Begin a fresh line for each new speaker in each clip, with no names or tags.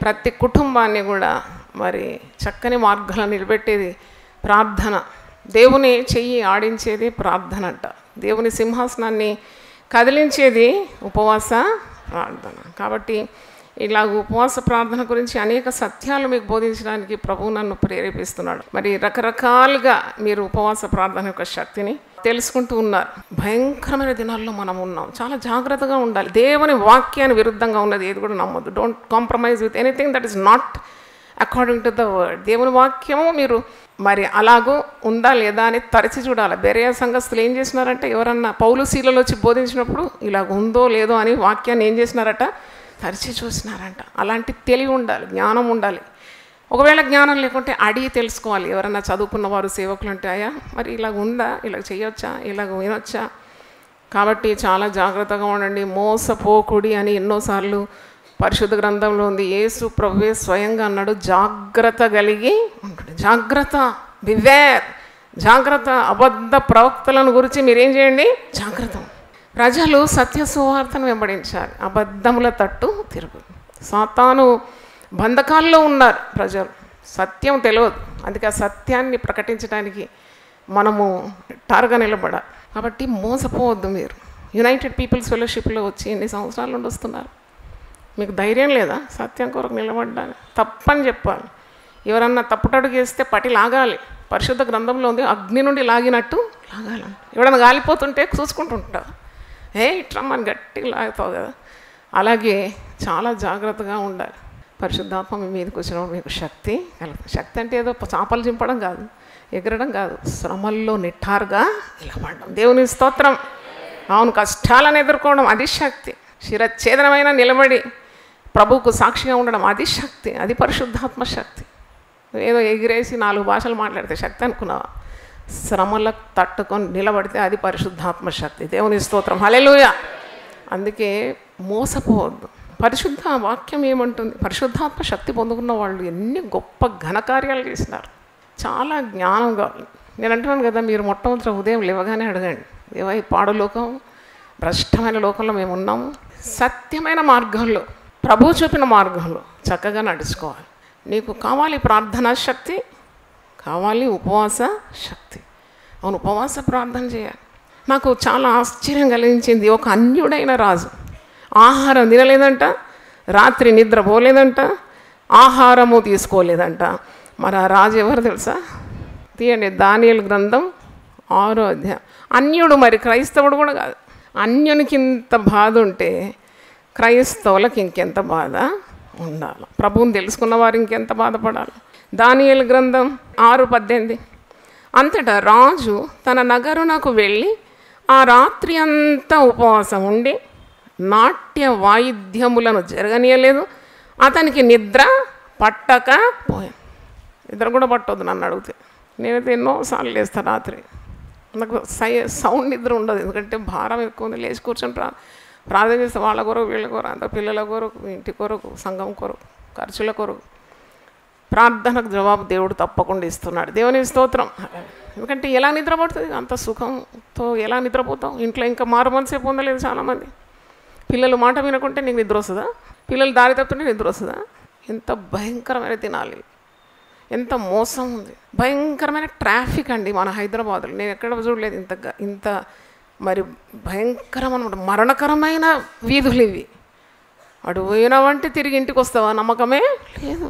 ప్రతి కుటుంబాన్ని కూడా మరి చక్కని మార్గంలో నిలబెట్టేది ప్రార్థన దేవుని చెయ్యి ఆడించేది ప్రార్థన అంట దేవుని సింహాసనాన్ని కదిలించేది ఉపవాస ప్రార్థన కాబట్టి ఇలాగ ఉపవాస ప్రార్థన గురించి అనేక సత్యాలు మీకు బోధించడానికి ప్రభువు నన్ను ప్రేరేపిస్తున్నాడు మరి రకరకాలుగా మీరు ఉపవాస ప్రార్థన యొక్క శక్తిని తెలుసుకుంటూ ఉన్నారు భయంకరమైన దినాల్లో మనం ఉన్నాం చాలా జాగ్రత్తగా ఉండాలి దేవుని వాక్యాన్ని విరుద్ధంగా ఉన్నది ఏది కూడా నమ్మొద్దు don't compromise with anything that is not according to the word దేవుని వాక్యము మీరు మరి అలాగూ ఉందా లేదా అని తరచి చూడాలి వేరే సంఘస్థులు ఏం చేసినారంటే ఎవరన్నా పౌలు శీలలో వచ్చి బోధించినప్పుడు ఇలాగ ఉందో లేదో అని వాక్యాన్ని ఏం చేసినారట తరిచి చూసినారంట అలాంటి తెలివి ఉండాలి జ్ఞానం ఉండాలి ఒకవేళ జ్ఞానం లేకుంటే అడిగి తెలుసుకోవాలి ఎవరన్నా చదువుకున్న వారు సేవకులు అంటే అయ్యా మరి ఇలాగ ఉందా ఇలాగ చేయొచ్చా ఇలాగ వినొచ్చా కాబట్టి చాలా జాగ్రత్తగా ఉండండి మోసపోకుడి అని ఎన్నోసార్లు పరిశుద్ధ గ్రంథంలో ఉంది యేసు ప్రభువే స్వయంగా అన్నాడు జాగ్రత్త కలిగి ఉంటుంది జాగ్రత్త బివేర్ జాగ్రత్త అబద్ధ ప్రవక్తలను గురించి మీరేం చేయండి జాగ్రత్త ప్రజలు సత్య సువార్తను వెంబడించాలి అబద్ధముల తట్టు తిరుగు సాతాను బంధకాల్లో ఉన్నారు ప్రజలు సత్యం తెలియదు అందుకే ఆ సత్యాన్ని ప్రకటించడానికి మనము టార్గా నిలబడాలి కాబట్టి మోసపోవద్దు మీరు యునైటెడ్ పీపుల్స్ ఫెలోషిప్లో వచ్చి ఎన్ని సంవత్సరాల నుండి వస్తున్నారు మీకు ధైర్యం లేదా సత్యం కొరకు నిలబడ్డానికి తప్పని చెప్పాలి ఎవరన్నా తప్పుటడుగు వేస్తే పటి లాగాలి పరిశుద్ధ గ్రంథంలో ఉంది అగ్ని నుండి లాగినట్టు లాగాలి ఎవడన్నా గాలిపోతుంటే చూసుకుంటుంటావు ఏ ఇట్లా మన గట్టిగా లాగుతావు కదా అలాగే చాలా జాగ్రత్తగా ఉండాలి పరిశుద్ధాత్మ మీ మీదకి వచ్చినప్పుడు మీకు శక్తి కలుగుతుంది శక్తి అంటే ఏదో చాపలు చింపడం కాదు ఎగరడం కాదు శ్రమల్లో నిట్టారుగా నిలబడడం దేవుని స్తోత్రం అవును కష్టాలను ఎదుర్కోవడం అది శక్తి శిరఛేదనమైన నిలబడి ప్రభువుకు సాక్షిగా ఉండడం అది శక్తి అది పరిశుద్ధాత్మ శక్తి ఏదో ఎగిరేసి నాలుగు భాషలు మాట్లాడితే శక్తి అనుకున్నావా శ్రమలకు తట్టుకొని నిలబడితే అది పరిశుద్ధాత్మ శక్తి దేవుని స్తోత్రం హలెలుయ అందుకే మోసపోవద్దు పరిశుద్ధ వాక్యం ఏమంటుంది పరిశుద్ధాత్మ శక్తి పొందుకున్న వాళ్ళు ఎన్ని గొప్ప ఘనకార్యాలు చేసినారు చాలా జ్ఞానం కావాలి నేను అంటున్నాను కదా మీరు మొట్టమొదటి ఉదయం లేవగానే అడగండి ఏవో ఈ పాడు లోకం భ్రష్టమైన లోకంలో మేము ఉన్నాము సత్యమైన మార్గంలో ప్రభు చూపిన మార్గంలో చక్కగా నడుచుకోవాలి నీకు కావాలి ప్రార్థనా శక్తి కావాలి ఉపవాస శక్తి అవును ఉపవాస ప్రార్థన చేయాలి నాకు చాలా ఆశ్చర్యం కలిగించింది ఒక అన్యుడైన రాజు ఆహారం తినలేదంట రాత్రి నిద్ర పోలేదంట ఆహారము తీసుకోలేదంట మరి ఆ రాజు ఎవరు తెలుసా తీయండి దానియలు గ్రంథం ఆరో అధ్యాయం అన్యుడు మరి క్రైస్తవుడు కూడా కాదు అన్యునికి ఇంత బాధ ఉంటే క్రైస్తవులకు ఇంకెంత బాధ ఉండాలి ప్రభువుని తెలుసుకున్న వారు ఇంకెంత బాధపడాలి దానియలు గ్రంథం ఆరు పద్దెనిమిది అంతటా రాజు తన నగరునకు వెళ్ళి ఆ రాత్రి అంతా ఉపవాసం ఉండి నాట్య వాయిద్యములను జరగనీయలేదు అతనికి నిద్ర పట్టక పోయాను నిద్ర కూడా పట్టొద్దు నన్ను అడిగితే నేనైతే ఎన్నోసార్లు లేస్తాను రాత్రి నాకు సై సౌండ్ నిద్ర ఉండదు ఎందుకంటే భారం ఎక్కువ ఉంది లేచి కూర్చొని ప్రా ప్రార్థన చేస్తే వాళ్ళ కొరకు వీళ్ళ కొరకు అంత పిల్లల కొరకు ఇంటి కొరకు సంఘం కొరకు ఖర్చుల కొరకు ప్రార్థనకు జవాబు దేవుడు తప్పకుండా ఇస్తున్నాడు దేవుని స్తోత్రం ఎందుకంటే ఎలా నిద్రపడుతుంది అంత సుఖంతో ఎలా నిద్రపోతాం ఇంట్లో ఇంకా మారు మనసే పొందలేదు చాలామంది పిల్లలు మాట వినకుంటే నీకు నిద్ర వస్తుందా పిల్లలు దారి తప్పుతుంటే నిద్ర వస్తుందా ఎంత భయంకరమైన తినాలి ఎంత మోసం ఉంది భయంకరమైన ట్రాఫిక్ అండి మన హైదరాబాద్లో నేను ఎక్కడ చూడలేదు ఇంత గ- ఇంత మరి భయంకరమైన మరణకరమైన వీధులు ఇవి అటు పోయినావంటే తిరిగి ఇంటికి వస్తావా నమ్మకమే లేదు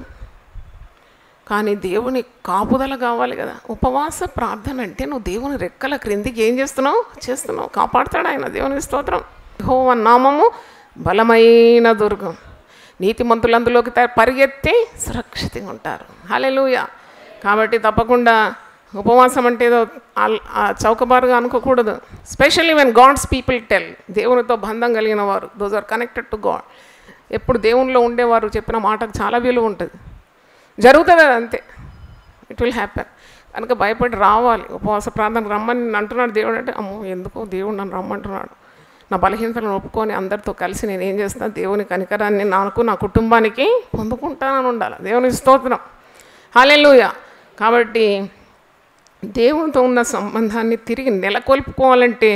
కానీ దేవుని కాపుదల కావాలి కదా ఉపవాస ప్రార్థన అంటే నువ్వు దేవుని రెక్కల క్రిందికి ఏం చేస్తున్నావు చేస్తున్నావు కాపాడుతాడు ఆయన దేవుని స్తోత్రం హోవ నామము బలమైన దుర్గం నీతిమంతులు అందులోకి త- పరిగెత్తి సురక్షితంగా ఉంటారు హలెలూయ కాబట్టి తప్పకుండా ఉపవాసం అంటే ఏదో అల్- ఆ చౌకబారుగా అనుకోకూడదు specially when God's people tell దేవునితో బంధం కలిగిన వారు those are connected to God ఎప్పుడు దేవునిలో ఉండేవారు చెప్పిన మాటకు చాలా విలువ ఉంటుంది జరుగుతుంది అది అంతే ఇట్ విల్ హ్యాపెన్ కనుక భయపడి రావాలి ఉపవాస ప్రార్థనకు రమ్మని నేను అంటున్నాడు దేవుడు అంటే అమ్మో ఎందుకో దేవుడు నన్ను రమ్మంటున్నాడు నా బలహీనతలను ఒప్పుకొని అందరితో కలిసి నేను ఏం చేస్తాను దేవుని కనికరాన్ని నాకు నా కుటుంబానికి పొందుకుంటానని ఉండాలి దేవుని స్తోత్రం హాలెలూయ కాబట్టి దేవునితో ఉన్న సంబంధాన్ని తిరిగి నెలకొల్పుకోవాలంటే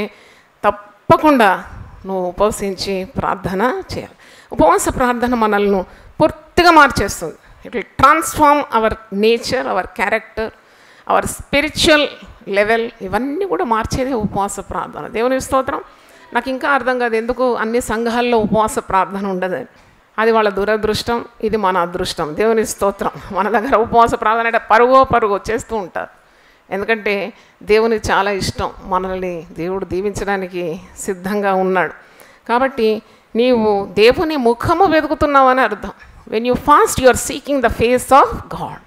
తప్పకుండా నువ్వు ఉపవసించి ప్రార్థన చేయాలి ఉపవాస ప్రార్థన మనల్ని పూర్తిగా పూర్తిగా మార్చేస్తుంది it will transform our nature our character our spiritual level ఇవన్నీ కూడా మార్చేది ఉపవాస ప్రార్థన దేవుని స్తోత్రం నాకు ఇంకా అర్థం కాదు ఎందుకు అన్ని సంఘాల్లో ఉపవాస ప్రార్థన ఉండదని అది వాళ్ళ దురదృష్టం ఇది మన అదృష్టం దేవుని స్తోత్రం మన దగ్గర ఉపవాస ప్రార్థన అంటే పరుగో పరుగు వచ్చేస్తూ ఉంటారు ఎందుకంటే దేవునికి చాలా ఇష్టం మనల్ని దేవుడు దీవించడానికి సిద్ధంగా ఉన్నాడు కాబట్టి నీవు దేవుని ముఖము వెతుకుతున్నావని అర్థం when you fast you are seeking the face of God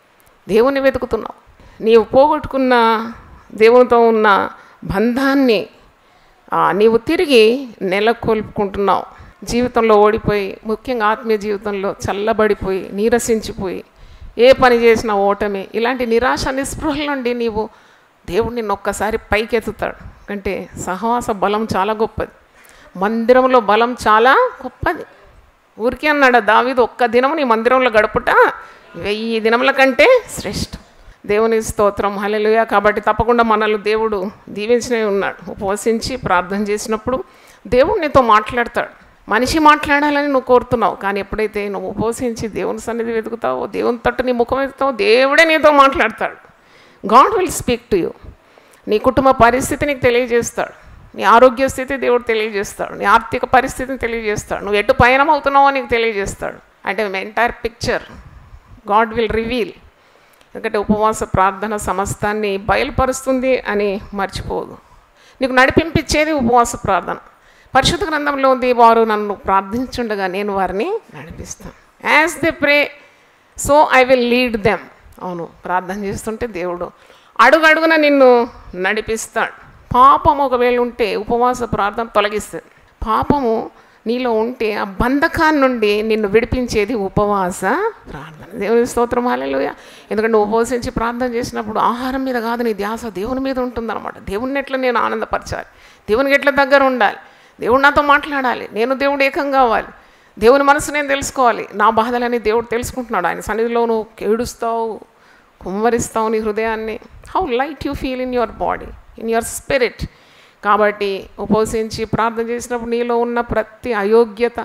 దేవుని వెతుకుతున్నావు నీవు పోగొట్టుకున్న దేవునితో ఉన్న బంధాన్ని ఆ, నీవు తిరిగి నెలకొల్పుకుంటున్నావు జీవితంలో ఓడిపోయి ముఖ్యంగా ఆత్మీయ జీవితంలో చల్లబడిపోయి నీరసించిపోయి ఏ పని చేసినా ఓటమి ఇలాంటి నిరాశ నిస్పృహల నుండి నీవు దేవుడు నిన్ను ఒక్కసారి పైకెత్తుతాడు అంటే సహవాస బలం చాలా గొప్పది మందిరంలో బలం చాలా గొప్పది ఊరికే అన్నాడు దావీదు ఒక్క దినము నీ మందిరంలో గడుపుట వెయ్యి దినముల కంటే శ్రేష్టం దేవుని స్తోత్రం హల్లెలూయా కాబట్టి తప్పకుండా మనల్ని దేవుడు దీవించినే ఉన్నాడు ఉపవసించి ప్రార్థన చేసినప్పుడు దేవుడు నీతో మాట్లాడతాడు మనిషి మాట్లాడాలని నువ్వు కోరుతున్నావు కానీ ఎప్పుడైతే నువ్వు ఉపవసించి దేవుని సన్నిధి వెతుకుతావో దేవుని తట్టు నీ ముఖం వెతుకుతావో దేవుడే నీతో మాట్లాడతాడు God will speak to you నీ కుటుంబ పరిస్థితి నీకు తెలియజేస్తాడు నీ ఆరోగ్య స్థితి దేవుడు తెలియజేస్తాడు నీ ఆర్థిక పరిస్థితిని తెలియజేస్తాడు నువ్వు ఎటు పయనం అవుతున్నావో నీకు తెలియజేస్తాడు అంటే entire picture God will reveal ఎందుకంటే ఉపవాస ప్రార్థన సమస్తాన్ని బయలుపరుస్తుంది అని మర్చిపోదు నీకు నడిపింపించేది ఉపవాస ప్రార్థన పరిశుద్ధ గ్రంథంలో ఉంది వారు నన్ను ప్రార్థించుండగా నేను వారిని నడిపిస్తాను as they pray so I will lead them అవును ప్రార్థన చేస్తుంటే దేవుడు అడుగడుగున నిన్ను నడిపిస్తాడు పాపం ఒకవేళ ఉంటే ఉపవాస ప్రార్థన తొలగిస్తుంది పాపము నీలో ఉంటే ఆ బంధకాన్ని నుండి నిన్ను విడిపించేది ఉపవాస ప్రార్థన దేవుని స్తోత్రం హాలేలుయ ఎందుకంటే నువ్వు ఉపవసించి ప్రార్థన చేసినప్పుడు ఆహారం మీద కాదు నీ ధ్యాస దేవుని మీద ఉంటుందన్నమాట దేవుని ఎట్లా నేను ఆనందపరచాలి దేవునికి ఎట్లా దగ్గర ఉండాలి దేవుడు నాతో మాట్లాడాలి నేను దేవుడు ఏకం కావాలి దేవుని మనసు నేను తెలుసుకోవాలి నా బాధలని దేవుడు తెలుసుకుంటున్నాడు ఆయన సన్నిధిలో నువ్వు ఏడుస్తావు కుమ్మరిస్తావు నీ హృదయాన్ని how light you feel in your body in your spirit కాబట్టి ఉపవసించి ప్రార్థన చేసినప్పుడు నీలో ఉన్న ప్రతి అయోగ్యత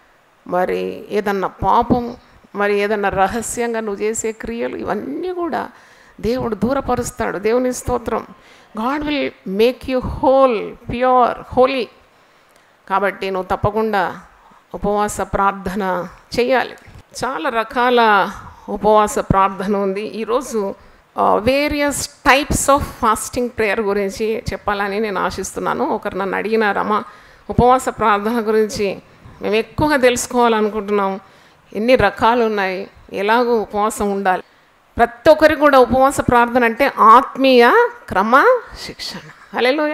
మరి ఏదన్నా పాపం మరి ఏదన్నా రహస్యంగా నువ్వు చేసే క్రియలు ఇవన్నీ కూడా దేవుడు దూరపరుస్తాడు దేవుని స్తోత్రం God will make you whole pure holy కాబట్టి నువ్వు తప్పకుండా ఉపవాస ప్రార్థన చేయాలి చాలా రకాల ఉపవాస ప్రార్థన ఉంది ఈరోజు various types of fasting prayer గురించి చెప్పాలని నేను ఆశిస్తున్నాను ఒకరు నన్ను అడిగినారమ్మా ఉపవాస ప్రార్థన గురించి మేము ఎక్కువగా తెలుసుకోవాలనుకుంటున్నాం ఎన్ని రకాలు ఉన్నాయి ఎలాగో ఉపవాసం ఉండాలి ప్రతి ఒక్కరికి కూడా ఉపవాస ప్రార్థన అంటే ఆత్మీయ క్రమ శిక్షణ అలెలోయ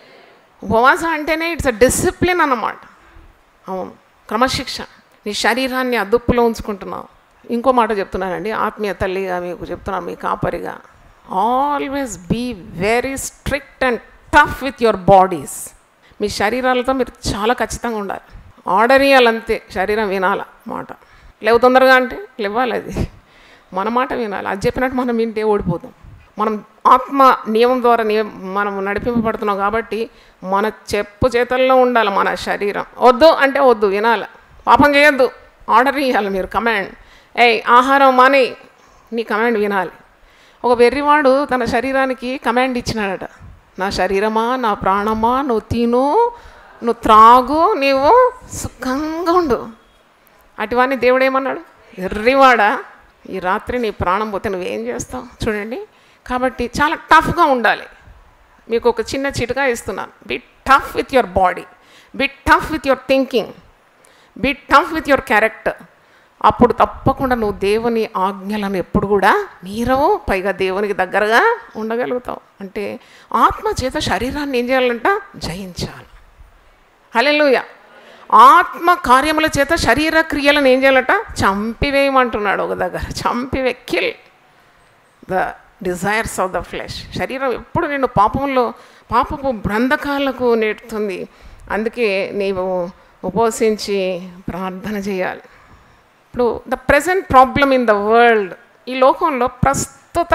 ఉపవాసం అంటేనే ఇట్స్ అ డిసిప్లిన్ అన్నమాట అవును క్రమశిక్షణ నీ శరీరాన్ని అదుపులో ఉంచుకుంటున్నావు ఇంకో మాట చెప్తున్నానండి ఆత్మీయ తల్లిగా మీకు చెప్తున్నాను మీ కాపరిగా always be very strict and tough with your bodies మీ శరీరాలతో మీరు చాలా ఖచ్చితంగా ఉండాలి ఆర్డర్ ఇవ్వాలంతే శరీరం వినాల మాట లేవు తొందరగా అంటే లేవాలి అది మన మాట వినాలి అది చెప్పినట్టు మనం వింటే ఓడిపోతాం మనం ఆత్మ నియమం ద్వారా నియ- మనం నడిపింపబడుతున్నాం కాబట్టి మన చెప్పు చేతల్లో ఉండాలి మన శరీరం వద్దు అంటే వద్దు వినాలి పాపం చేయొద్దు ఆర్డర్ ఇవ్వాలి మీరు కమాండ్ ఏయ్ ఆహారం మాని నీ కమాండ్ వినాలి ఒక వెర్రివాడు తన శరీరానికి కమాండ్ ఇచ్చినాడట నా శరీరమా నా ప్రాణమా నువ్వు తిను నువ్వు త్రాగు నీవు సుఖంగా ఉండు అటువాన్ని దేవుడు ఏమన్నాడు ఎర్రివాడా ఈ రాత్రి నీ ప్రాణం పోతే నువ్వేం చేస్తావు చూడండి కాబట్టి చాలా టఫ్గా ఉండాలి మీకు ఒక చిన్న చిటుగా ఇస్తున్నాను be tough with your body be tough with your thinking be tough with your character అప్పుడు తప్పకుండా నువ్వు దేవుని ఆజ్ఞలను ఎప్పుడు కూడా మీరవు పైగా దేవునికి దగ్గరగా ఉండగలుగుతావు అంటే ఆత్మ చేత శరీరాన్ని ఏం చేయాలంట జయించాలి హల్లెలూయా ఆత్మ కార్యముల చేత శరీర క్రియలను ఏం చేయాలట చంపివేయమంటున్నాడు ఒక దగ్గర చంపివే kill the desires of the flesh శరీరం ఎప్పుడు నేను పాపంలో పాపపు బ్రంధకాలకు నెడుతుంది అందుకే నీవు ఉపవసించి ప్రార్థన చేయాలి ఇప్పుడు the present problem in the world ఈ లోకంలో ప్రస్తుత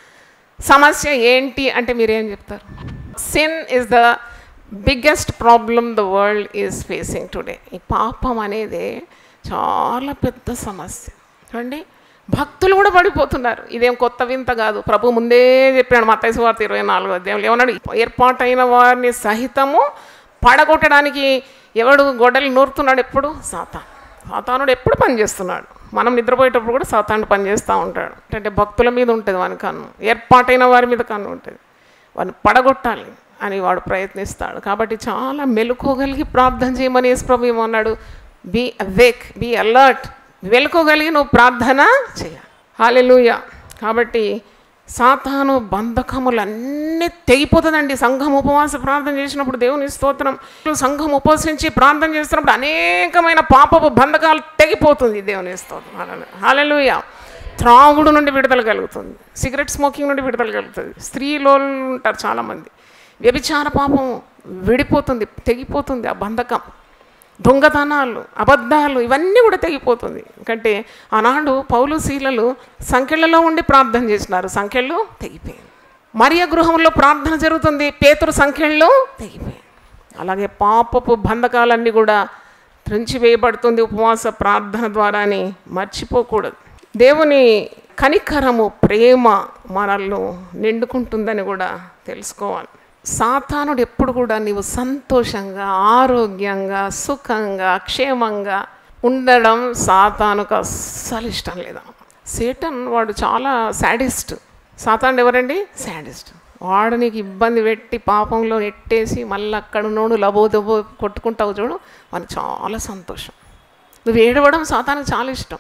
సమస్య ఏంటి అంటే మీరేం చెప్తారు sin is the biggest problem the world is facing today ఈ పాపం అనేది చాలా పెద్ద సమస్య చూడండి భక్తులు కూడా పడిపోతున్నారు ఇదేం కొత్త వింత కాదు ప్రభు ముందే చెప్పాడు మత్తైసు వార్త ఇరవై నాలుగో అధ్యాయంలో ఏమన్నాడు ఏర్పాటైన వారిని సహితము పడగొట్టడానికి ఎవడు గొడ్డలు నూరుతున్నాడు ఎప్పుడు సాతాను సాతానుడు ఎప్పుడు పనిచేస్తున్నాడు మనం నిద్రపోయేటప్పుడు కూడా సాతానుడు పనిచేస్తూ ఉంటాడు అంటే భక్తుల మీద ఉంటుంది వాని కన్ను ఏర్పాటైన వారి మీద కన్ను ఉంటుంది వాడిని పడగొట్టాలి అని వాడు ప్రయత్నిస్తాడు కాబట్టి చాలా మెలుకోగలిగి ప్రార్థన చేయమని యేసుప్రభు ఏమన్నాడు బీ అవేక్ బీ అలర్ట్ వెలుకోగలిగి నువ్వు ప్రార్థన చేయాలి హాలెలూయ కాబట్టి సాతాను బంధకములన్నీ తెగిపోతుందండి సంఘం ఉపవాస ప్రార్థన చేసినప్పుడు దేవుని స్తోత్రం సంఘం ఉపవసించి ప్రార్థన చేస్తున్నప్పుడు అనేకమైన పాపపు బంధకాలు తెగిపోతుంది దేవుని స్తోత్రం హాలెలూయ త్రాగుడు నుండి విడుదల కలుగుతుంది సిగరెట్ స్మోకింగ్ నుండి విడుదల కలుగుతుంది స్త్రీలో ఉంటారు చాలామంది వ్యభిచార పాపం విడిపోతుంది తెగిపోతుంది ఆ బంధకం దొంగతనాలు అబద్ధాలు ఇవన్నీ కూడా తెగిపోతుంది ఎందుకంటే ఆనాడు పౌలు శీలలు సంఖ్యలలో ఉండి ప్రార్థన చేసినారు సంఖ్యలు తెగిపోయింది మరియ గృహంలో ప్రార్థన జరుగుతుంది పేతురు సంఖ్యల్లో తెగిపోయింది అలాగే పాపపు బంధకాలన్నీ కూడా త్రుంచివేయబడుతుంది ఉపవాస ప్రార్థన ద్వారా అని మర్చిపోకూడదు దేవుని కనికరము ప్రేమ మనల్ని నిండుకుంటుందని కూడా తెలుసుకోవాలి సాతానుడు ఎప్పుడు కూడా నీవు సంతోషంగా ఆరోగ్యంగా సుఖంగా క్షేమంగా ఉండడం సాతానుకు అస్సలు ఇష్టం లేదా సేటన్ వాడు చాలా శాడిస్ట్ సాతానుడు ఎవరండి శాడిస్ట్ వాడు నీకు ఇబ్బంది పెట్టి పాపంలో నెట్టేసి మళ్ళీ అక్కడ నోడు లబోదబో కొట్టుకుంటావు చూడు వానికి చాలా సంతోషం నువ్వు ఏడవడం సాతానికి చాలా ఇష్టం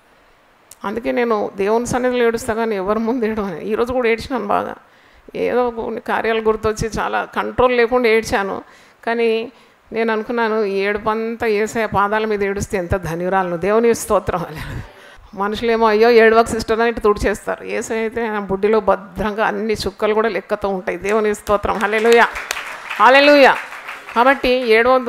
అందుకే నేను దేవుని సన్నిధిలో ఏడుస్తా కానీ ఎవరి ముందు ఏడవని ఈరోజు కూడా ఏడ్చినాను బాగా ఏదో కొన్ని కార్యాలు గుర్తొచ్చి చాలా కంట్రోల్ లేకుండా ఏడ్చాను కానీ నేను అనుకున్నాను ఈ ఏడుపంతా ఏసే పాదాల మీద ఏడుస్తే ఎంత ధన్యురాలను దేవుని స్తోత్రం అని మనుషులేమో అయ్యో ఏడవక సిస్టర్ అని ఇటు తుడిచేస్తారు ఏసై అయితే ఆయన బుడ్డిలో భద్రంగా అన్ని చుక్కలు కూడా లెక్కతో ఉంటాయి దేవుని స్తోత్రం హలెలుయ హలెలుయ కాబట్టి ఏడవద్దు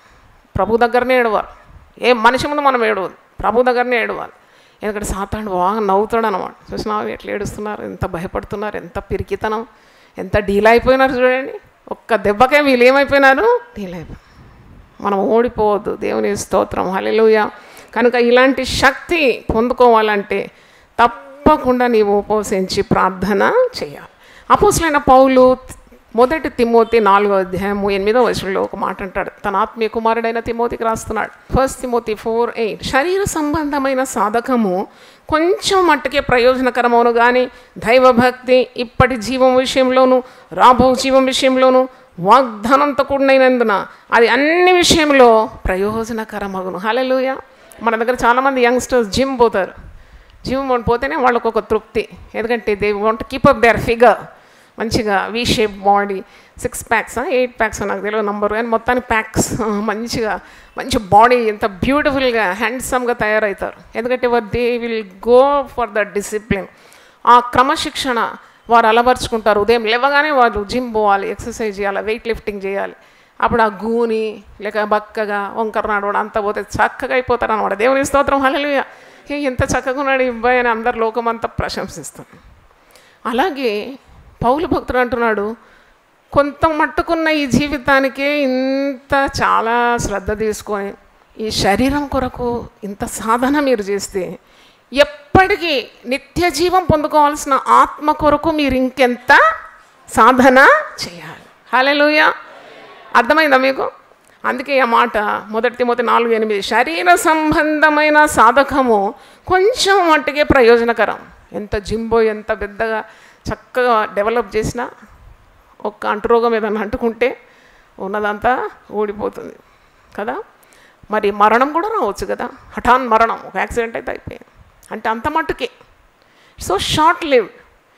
ప్రభు దగ్గరనే ఏడవాలి ఏ మనిషి ముందు మనం ఏడవద్దు ప్రభు దగ్గరనే ఏడవాలి ఎందుకంటే సాతాను బాగా నవ్వుతాడు అనమాట చూసినావు ఎట్లా ఏడుస్తున్నారు ఎంత భయపడుతున్నారు ఎంత పిరికితనం ఎంత డీల్ అయిపోయినారు చూడండి ఒక్క దెబ్బకే వీళ్ళు ఏమైపోయినారు డీల్ అయిపోయి మనం ఓడిపోవద్దు దేవుని స్తోత్రం హలెలుయ కనుక ఇలాంటి శక్తి పొందుకోవాలంటే తప్పకుండా నీవు ఉపవసించి ప్రార్థన చేయాలి అపోసులైన పౌలు మొదటి తిమోతి నాలుగో అధ్యాయము ఎనిమిదో వచనంలో ఒక మాట అంటాడు తన ఆత్మీయ కుమారుడైన తిమోతికి రాస్తున్నాడు ఫస్ట్ తిమోతి ఫోర్ ఎయిట్ శరీర సంబంధమైన సాధకము కొంచెం మట్టుకే ప్రయోజనకరమవును కానీ దైవభక్తి ఇప్పటి జీవం విషయంలోను రాబో జీవం విషయంలోను వాగ్దానంతో కూడినందున అది అన్ని విషయంలో ప్రయోజనకరమగును హలెలుయ మన దగ్గర చాలామంది యంగ్స్టర్స్ జిమ్ పోతారు జిమ్ పోతేనే వాళ్ళకు ఒక తృప్తి ఎందుకంటే they want keep up their figure మంచిగా V shape body six packs eight packs నాకు తెలియదు నంబర్ కానీ మొత్తానికి ప్యాక్స్ మంచిగా మంచి బాడీ ఎంత బ్యూటిఫుల్గా హ్యాండ్సమ్గా తయారవుతారు ఎందుకంటే they will go for the discipline ఆ క్రమశిక్షణ వారు అలవరుచుకుంటారు ఉదయం లేవగానే వాళ్ళు జిమ్ పోవాలి ఎక్సర్సైజ్ చేయాలి వెయిట్ లిఫ్టింగ్ చేయాలి అప్పుడు ఆ గూని లేక బక్కగా వంకర నడవడం అంతా పోతే చక్కగా అయిపోతారు అనమాట దేవుని స్తోత్రం హలలుయ ఎంత చక్కగా ఉన్నాడు ఈ అబ్బాయి అని అందరు లోకమంతా ప్రశంసిస్తాను అలాగే పౌలు భక్తుడు అంటున్నాడు కొంత మట్టుకున్న ఈ జీవితానికే ఇంత చాలా శ్రద్ధ తీసుకొని ఈ శరీరం కొరకు ఇంత సాధన మీరు చేస్తే ఎప్పటికీ నిత్య జీవం పొందుకోవాల్సిన ఆత్మ కొరకు మీరు ఇంకెంత సాధన చేయాలి హలెలుయ అర్థమైందా మీకు అందుకే ఆ మాట మొదటి తిమోతి నాలుగు ఎనిమిది శరీర సంబంధమైన సాధకము కొంచెం మట్టుకే ప్రయోజనకరం ఎంత జింబో ఎంత పెద్దగా చక్కగా డెవలప్ చేసినా ఒక్క అంటురోగం ఏదైనా అంటుకుంటే ఉన్నదంతా ఊడిపోతుంది కదా మరి మరణం కూడా రావచ్చు కదా హఠాన్ మరణం ఒక యాక్సిడెంట్ అయితే అయిపోయింది అంటే అంత మట్టుకే సో షార్ట్ లివ్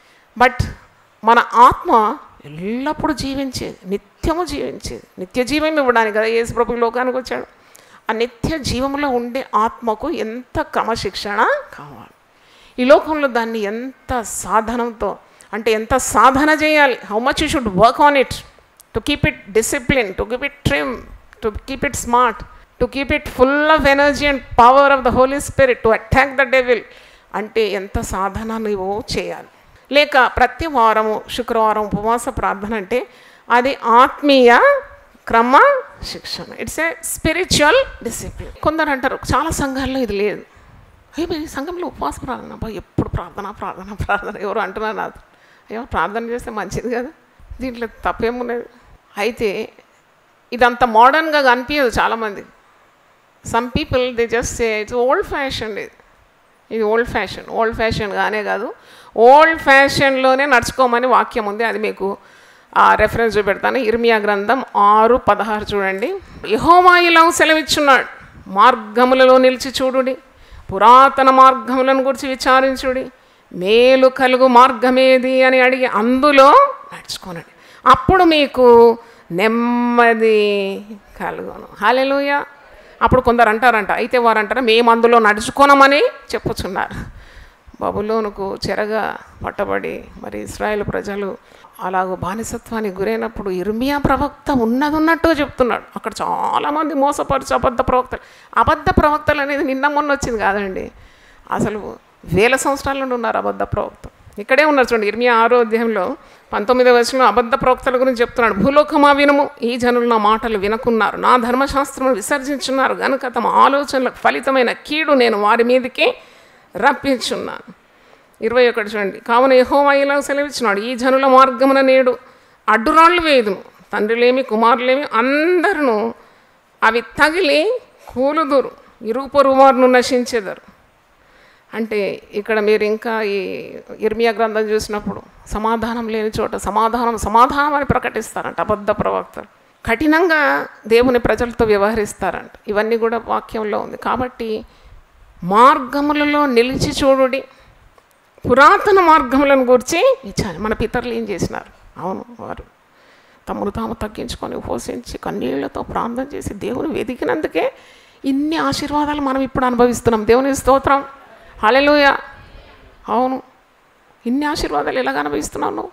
బట్ మన ఆత్మ ఎల్లప్పుడూ జీవించేది నిత్యము జీవించేది నిత్య జీవం ఇవ్వడానికి కదా యేసు ప్రభు లోకానికి వచ్చాడు ఆ నిత్య జీవంలో ఉండే ఆత్మకు ఎంత క్రమశిక్షణ కావాలి ఈ లోకంలో దాన్ని ఎంత సాధనంతో అంటే ఎంత సాధన చేయాలి how much you should work on it to keep it discipline to keep it trim to keep it smart to keep it full of energy and power of the holy spirit to attack the devil అంటే ఎంత సాధన నువ్వు చేయాలి లేక ప్రతి వారము శుక్రవారం ఉపవాస ప్రార్థన అంటే అది ఆత్మీయ క్రమ శిక్షణ ఇట్స్ ఏ స్పిరిచువల్ డిసిప్లిన్ కొందరు అంటారు చాలా సంఘాల్లో ఇది లేదు అయ్యో ఈ సంఘంలో ఉపవాస ప్రార్థన అబ్బా ఎప్పుడు ప్రార్థన ప్రార్థన ప్రార్థన ఎవరు అంటున్నారు నాతో అయ్యో ప్రార్థన చేస్తే మంచిది కదా దీంట్లో తప్పేమున్నది అయితే ఇదంత మోడర్న్గా కనిపించదు చాలామంది some people they just say it's old fashion ఇది ఇది ఓల్డ్ ఫ్యాషన్ ఓల్డ్ ఫ్యాషన్ కానే కాదు ఓల్డ్ ఫ్యాషన్లోనే నడుచుకోమని వాక్యం ఉంది అది మీకు ఆ రెఫరెన్స్ చూపెడతాను ఇర్మియా గ్రంథం ఆరు పదహారు చూడండి యహోమాయిలో సెలవిచ్చున్నాడు మార్గములలో నిలిచి చూడుడి పురాతన మార్గములను గురించి విచారించుడి మేలు కలుగు మార్గమేది అని అడిగి అందులో నడుచుకోనండి అప్పుడు మీకు నెమ్మది కలుగును హాలెలుయ అప్పుడు కొందరు అంటారంట అయితే వారు అంటారా మేము అందులో నడుచుకోనమని చెప్పుచున్నారు బబులోనుకు చెరగా పట్టబడి మరి ఇస్రాయేల్ ప్రజలు అలాగ బానిసత్వానికి గురైనప్పుడు ఇర్మియా ప్రవక్త ఉన్నది ఉన్నట్టు చెప్తున్నాడు అక్కడ చాలామంది మోసపరచు అబద్ధ ప్రవక్తలు అబద్ధ ప్రవక్తలు అనేది నిన్న మొన్న వచ్చింది కాదండి అసలు వేల సంవత్సరాల నుండి ఉన్నారు అబద్ధ ప్రవక్త ఇక్కడే ఉన్నారు చూడండి ఇర్మియా ఆరో అధ్యాయంలో పంతొమ్మిదవ వచనంలో అబద్ధ ప్రవక్తల గురించి చెప్తున్నాడు భూలోకమా వినుము ఈ జనులు నా మాటలు వినకున్నారు నా ధర్మశాస్త్రమును విసర్జించున్నారు గనుక తమ ఆలోచనలకు ఫలితమైన కీడు నేను వారి మీదకి రప్పించున్నాను ఇరవై ఒకటి చూడండి కావున యహోవాయిలా సెలవిచ్చినాడు ఈ జనుల మార్గమున నేడు అడ్డురాళ్ళు వేదును తండ్రులేమి కుమారులేమి అందరూ అవి తగిలి కూలుదురు ఇరుగు పొరుగు వారును నశించెదరు అంటే ఇక్కడ మీరు ఇంకా ఈ ఇర్మియా గ్రంథం చూసినప్పుడు సమాధానం లేని చోట సమాధానం సమాధానం అని ప్రకటిస్తారంట అబద్ధ ప్రవక్తలు కఠినంగా దేవుని ప్రజలతో వ్యవహరిస్తారంట ఇవన్నీ కూడా వాక్యంలో ఉంది కాబట్టి మార్గములలో నిలిచి చూడుడి పురాతన మార్గములను గురించి ఇచ్చాను మన పితరులు ఏం చేసినారు అవును వారు తమను తాము తగ్గించుకొని ఉపవసించి కన్నీళ్లతో ప్రార్థన చేసి దేవుని వెతికినందుకే ఇన్ని ఆశీర్వాదాలు మనం ఇప్పుడు అనుభవిస్తున్నాం దేవుని స్తోత్రం హలెలుయ అవును ఇన్ని ఆశీర్వాదాలు ఎలాగ అనుభవిస్తున్నావు నువ్వు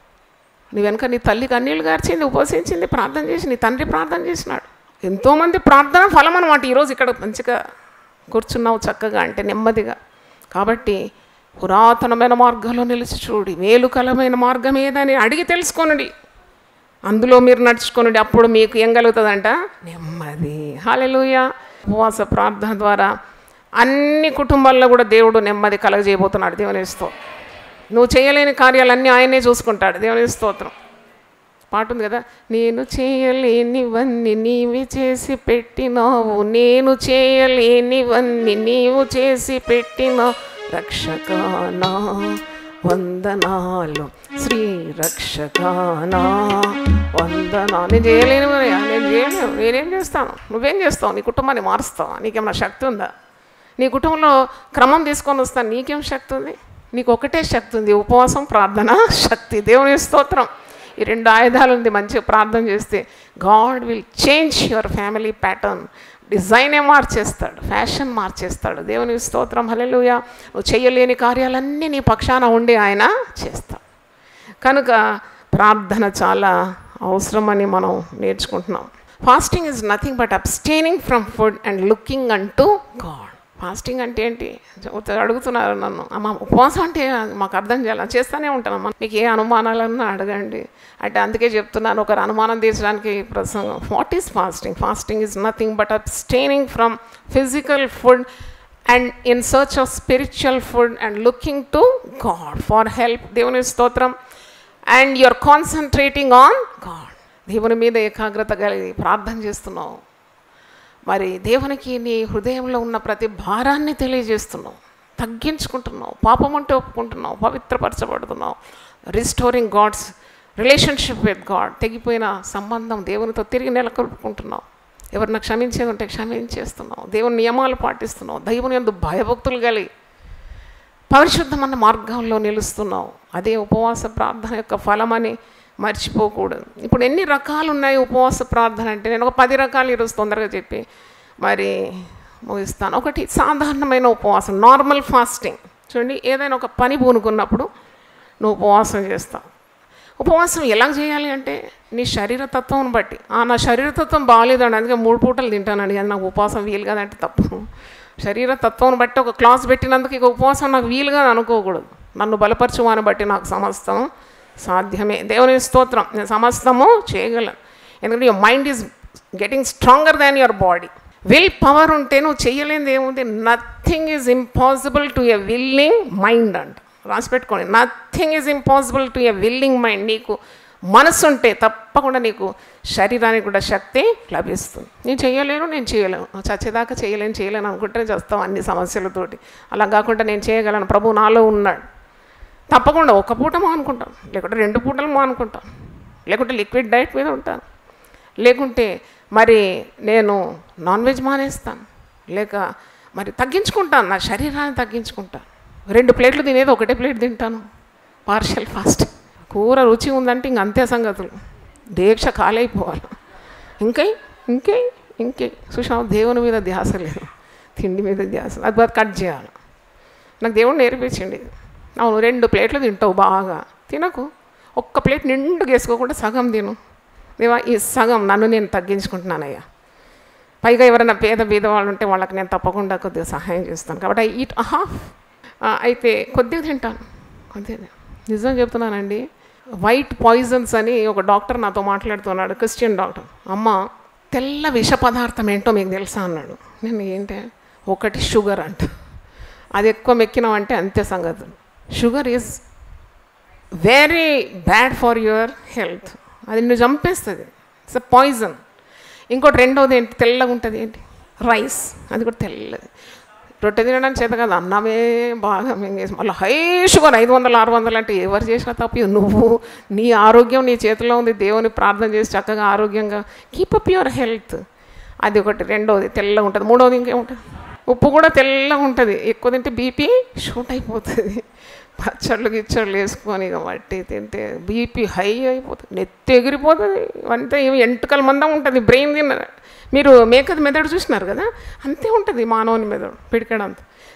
నీ వెనక నీ తల్లి కన్నీళ్ళు గార్చింది ఉపవసించింది ప్రార్థన చేసి నీ తండ్రి ప్రార్థన చేసినాడు ఎంతోమంది ప్రార్థన ఫలం అనమాట ఈరోజు ఇక్కడ మంచిగా కూర్చున్నావు చక్కగా అంటే నెమ్మదిగా కాబట్టి పురాతనమైన మార్గంలో నిలిచి చూడి మేలుకలమైన మార్గం ఏదని అడిగి తెలుసుకోనండి అందులో మీరు నడుచుకోనండి అప్పుడు మీకు ఏం కలుగుతుందంట నెమ్మది హాలెలుయ ఉపవాస ప్రార్థన ద్వారా అన్ని కుటుంబాల్లో కూడా దేవుడు నెమ్మది కలగజేయబోతున్నాడు దేవునిస్తో నువ్వు చేయలేని కార్యాలన్నీ ఆయనే చూసుకుంటాడు దేవుని స్తోత్రం పాట ఉంది కదా నేను చేయలేనివన్నీ నీవి చేసి పెట్టినావు నేను చేయలేనివన్నీ నీవు చేసి పెట్టినావు రక్షకానా వందనాలు శ్రీ రక్షకానా వందనా నేను చేయలేను నేను చేయలేను నేనేం చేస్తాను నువ్వేం చేస్తావు నీ కుటుంబాన్ని మారుస్తావా నీకేమైనా శక్తి ఉందా నీ కుటుంబంలో క్రమం తీసుకొని వస్తాను నీకేం శక్తి ఉంది నీకు ఒకటే శక్తి ఉంది ఉపవాసం ప్రార్థన శక్తి దేవుని స్తోత్రం ఈ రెండు ఆయుధాలు ఉంది మంచిగా ప్రార్థన చేస్తే God will change your family pattern డిజైనే మార్చేస్తాడు ఫ్యాషన్ మార్చేస్తాడు దేవుని స్తోత్రం హలెలుయ నువ్వు చేయలేని కార్యాలన్నీ నీ పక్షాన ఉండి ఆయన చేస్తాడు కనుక ప్రార్థన చాలా అవసరమని మనం నేర్చుకుంటున్నాం fasting is nothing but abstaining from food and looking on to God fasting అంటే ఏంటి అడుగుతున్నారు నన్ను అమ్మ ఉపవాసం అంటే మాకు అర్థం చేయాలి చేస్తూనే ఉంటానమ్మా మీకు ఏ అనుమానాలన్నా అడగండి అంటే అందుకే చెప్తున్నాను ఒకరు అనుమానం తీర్చడానికి ప్రసంగం what is fasting fasting is nothing but abstaining from physical food and in search of spiritual food and looking to God for help దేవుని స్తోత్రం and you are concentrating on God దేవుని మీద ఏకాగ్రత కలిగి ప్రార్థన చేస్తున్నావు మరి దేవునికి నీ హృదయంలో ఉన్న ప్రతి భారాన్ని తెలియజేస్తున్నావు తగ్గించుకుంటున్నావు పాపం అంటే ఒప్పుకుంటున్నావు పవిత్రపరచబడుతున్నావు restoring God's relationship with God తెగిపోయిన సంబంధం దేవునితో తిరిగి నెలకొల్పుకుంటున్నావు ఎవరిని క్షమించేది ఉంటే క్షమించేస్తున్నావు దేవుని నియమాలు పాటిస్తున్నావు దైవుని ఎందు భయభక్తులు కలిగి పరిశుద్ధమైన మార్గంలో నిలుస్తున్నావు అదే ఉపవాస ప్రార్థన యొక్క ఫలమని మర్చిపోకూడదు ఇప్పుడు ఎన్ని రకాలు ఉన్నాయి ఉపవాస ప్రార్థన అంటే నేను ఒక పది రకాలు ఈరోజు తొందరగా చెప్పి మరి ముగిస్తాను ఒకటి సాధారణమైన ఉపవాసం నార్మల్ ఫాస్టింగ్ చూడండి ఏదైనా ఒక పని పూనుకున్నప్పుడు నువ్వు ఉపవాసం చేస్తావు ఉపవాసం ఎలా చేయాలి అంటే నీ శరీర తత్వం బట్టి ఆ నా శరీర తత్వం బాగాలేదండి అందుకే మూడు పూటలు తింటానండి అది నాకు ఉపవాసం వీలు కదంటే తప్పు శరీర తత్వం బట్టి ఒక క్లాస్ పెట్టినందుకు ఇక ఉపవాసం నాకు వీలుగా అనుకోకూడదు నన్ను బలపరచువాని బట్టి నాకు సమస్తం సాధ్యమే దేవుని స్తోత్రం నేను సమస్తము చేయగలను ఎందుకంటే your mind is getting stronger than your body will power ఉంటే నువ్వు చేయలేనిది ఏముంది nothing is impossible to a willing mind అంట రాసి పెట్టుకోండి nothing is impossible to a willing mind నీకు మనసు ఉంటే తప్పకుండా నీకు శరీరానికి కూడా శక్తి లభిస్తుంది నేను చేయలేను నేను చేయలేను చచ్చేదాకా చేయలేను చేయలేను అనుకుంటే చేస్తాం అన్ని సమస్యలతోటి అలా కాకుండా నేను చేయగలను ప్రభు నాలో ఉన్నాడు తప్పకుండా ఒక పూట మానుకుంటాను లేకుంటే రెండు పూటలు మానుకుంటాను లేకుంటే లిక్విడ్ డైట్ మీద ఉంటాను లేకుంటే మరి నేను నాన్ వెజ్ మానేస్తాను లేక మరి తగ్గించుకుంటాను నా శరీరాన్ని తగ్గించుకుంటాను రెండు ప్లేట్లు తినేది ఒకటే ప్లేట్ తింటాను పార్షల్ ఫాస్ట్ కూర రుచి ఉందంటే ఇంక అంతే సంగతులు దీక్ష కాలైపోవాలి ఇంకై ఇంకే ఇంకే చూసావు దేవుని మీద ధ్యాస లేదు తిండి మీద ధ్యాస అది బాగా కట్ చేయాలి నాకు దేవుడు నేర్పించింది అవును రెండు ప్లేట్లు తింటావు బాగా తినకు ఒక్క ప్లేట్ నిండుగా వేసుకోకుండా సగం తిను దేవా ఈ సగం నన్ను నేను తగ్గించుకుంటున్నానయ్యా పైగా ఎవరైనా పేద బీద వాళ్ళు ఉంటే వాళ్ళకి నేను తప్పకుండా కొద్దిగా సహాయం చేస్తాను కాబట్టి ఐ ఈట్ హాఫ్ అయితే కొద్దిగా తింటాను కొద్దిగా నిజం చెప్తున్నానండి వైట్ పాయిజన్స్ అని ఒక డాక్టర్ నాతో మాట్లాడుతున్నాడు క్రిస్టియన్ డాక్టర్ అమ్మ తెల్ల విష పదార్థం ఏంటో మీకు తెలుసా అన్నాడు నేను ఏంటి ఒకటి షుగర్ అంట అది ఎక్కువ మెక్కినామంటే అంతే సంగతులు sugar is very bad for your health అది నిన్ను చంపేస్తుంది ఇట్స్ అ పాయిజన్ ఇంకోటి రెండోది ఏంటి తెల్లగా ఉంటుంది ఏంటి రైస్ అది కూడా తెల్లది రొట్టె తినడానికి చేత కదా అన్నమే బాగా మింగేసి మళ్ళీ హై షుగర్ ఐదు వందలు ఆరు వందలు అంటే ఎవరు చేసినా తప్పి నువ్వు నీ ఆరోగ్యం నీ చేతిలో ఉంది దేవుని ప్రార్థన చేసి చక్కగా ఆరోగ్యంగా కీప్ అప్ యువర్ హెల్త్ అది ఒకటి రెండోది తెల్లగా ఉంటుంది మూడోది ఇంకేముంటుంది ఉప్పు కూడా తెల్లగా ఉంటుంది ఎక్కువ తింటే బీపీ షూట్ అయిపోతుంది పచ్చళ్ళు గిచ్చళ్ళు వేసుకొని ఇక వట్టి తింటే బీపీ హై అయిపోతుంది నెత్తి ఎగిరిపోతుంది అంతే ఏమి ఎంటుకల మందం ఉంటుంది బ్రెయిన్ తిన్న మీరు మేకది మెదడు చూసినారు కదా అంతే ఉంటుంది మానవుని మెదడు పిడికడంత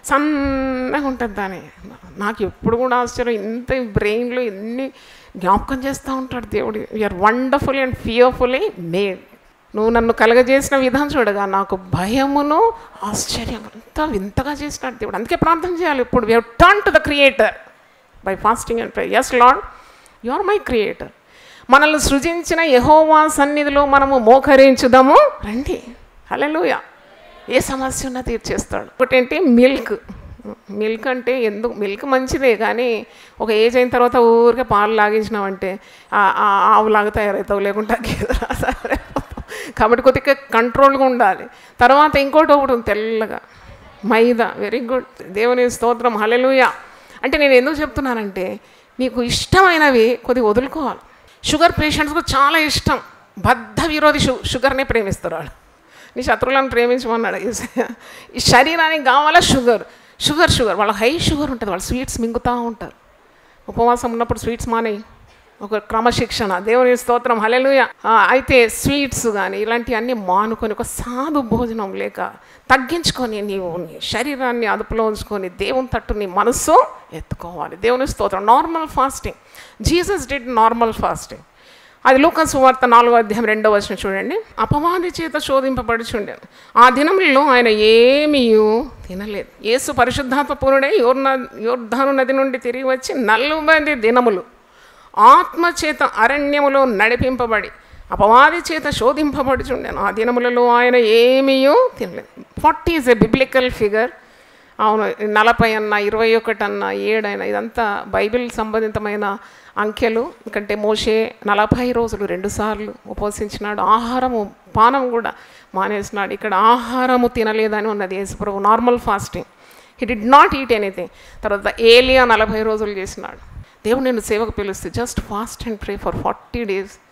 సన్నగా ఉంటుంది దాని నాకు ఎప్పుడు కూడా ఆశ్చర్యం ఇంత బ్రెయిన్లో ఎన్ని జ్ఞాపకం చేస్తూ ఉంటాడు దేవుడు you are wonderful and fearfully made నువ్వు నన్ను కలగజేసిన విధానం చూడగా నాకు భయమును ఆశ్చర్యం అంతా వింతగా చేసినాడు దేవుడు అందుకే ప్రార్థన చేయాలి ఇప్పుడు we turn to the creator by fasting and pray yes Lord you are my creator మనల్ని సృజించిన యహోవా సన్నిధిలో మనము మోకరించుదాము రండి హల్లెలూయా ఏ సమస్య ఉన్నా తీర్చేస్తాడు ఒకటేంటి మిల్క్ మిల్క్ అంటే ఎందుకు మిల్క్ మంచిదే కానీ ఒక ఏజ్ అయిన తర్వాత ఊరికే పాలు లాగించినామంటే ఆ- ఆ ఆవులాగా తయారవుతావు లేకుంటే గేదెలా తయారవుతావు కాబట్టి కొద్దిగా కంట్రోల్గా ఉండాలి తర్వాత ఇంకోటి ఒకటి ఉంది తెల్లగా మైదా వెరీ గుడ్ దేవుని స్తోత్రం హలెలుయా అంటే నేను ఎందుకు చెప్తున్నానంటే మీకు ఇష్టమైనవి కొద్దిగా వదులుకోవాలి షుగర్ పేషెంట్స్కు చాలా ఇష్టం బద్ధ విరోధి షు షుగర్నే ప్రేమిస్తారు వాళ్ళు నీ శత్రువులను ప్రేమించమన్నాడు యేసయ్య. ఈ శరీరానికి కావాలా షుగర్ షుగర్ షుగర్ వాళ్ళకి హై షుగర్ ఉంటుంది వాళ్ళు స్వీట్స్ మింగుతూ ఉంటారు ఉపవాసం ఉన్నప్పుడు స్వీట్స్ మానేయి ఒక క్రమశిక్షణ దేవుని స్తోత్రం హలెలుయ అయితే స్వీట్స్ కానీ ఇలాంటివన్నీ మానుకొని ఒక సాధు భోజనం లేక తగ్గించుకొని నీవు నీ శరీరాన్ని అదుపులో ఉంచుకొని దేవుని తట్టు నీ మనస్సు ఎత్తుకోవాలి దేవుని స్తోత్రం normal fasting Jesus did normal fasting అది లూకస్ వార్త నాలుగో అధ్యాయం రెండో వచ్చిన చూడండి అపవాది చేత శోధింపబడుచుండాను ఆ దినములలో ఆయన ఏమీ తినలేదు యేసు పరిశుద్ధాత్మ పూర్ణుడై యోర్నా యోర్ధాను నది నుండి తిరిగి వచ్చి నలభై దినములు ఆత్మ చేత అరణ్యములో నడిపింపబడి అపవాది చేత శోధింపబడుచుండాను ఆ దినములలో ఆయన ఏమీ తినలేదు forty is a biblical figure అవును నలభై అన్న ఇరవై ఒకటి అన్న ఏడైనా ఇదంతా బైబిల్ సంబంధితమైన అంకెలు ఎందుకంటే మోషే నలభై రోజులు రెండుసార్లు ఉపవసించినాడు ఆహారము పానం కూడా మానేసినాడు ఇక్కడ ఆహారము తినలేదని ఉన్నది యేసుప్రభు normal fasting he did not eat anything తర్వాత ఏలియా నలభై రోజులు చేసినాడు దేవుడు నేను సేవకు పిలుస్తే just fast and pray for forty days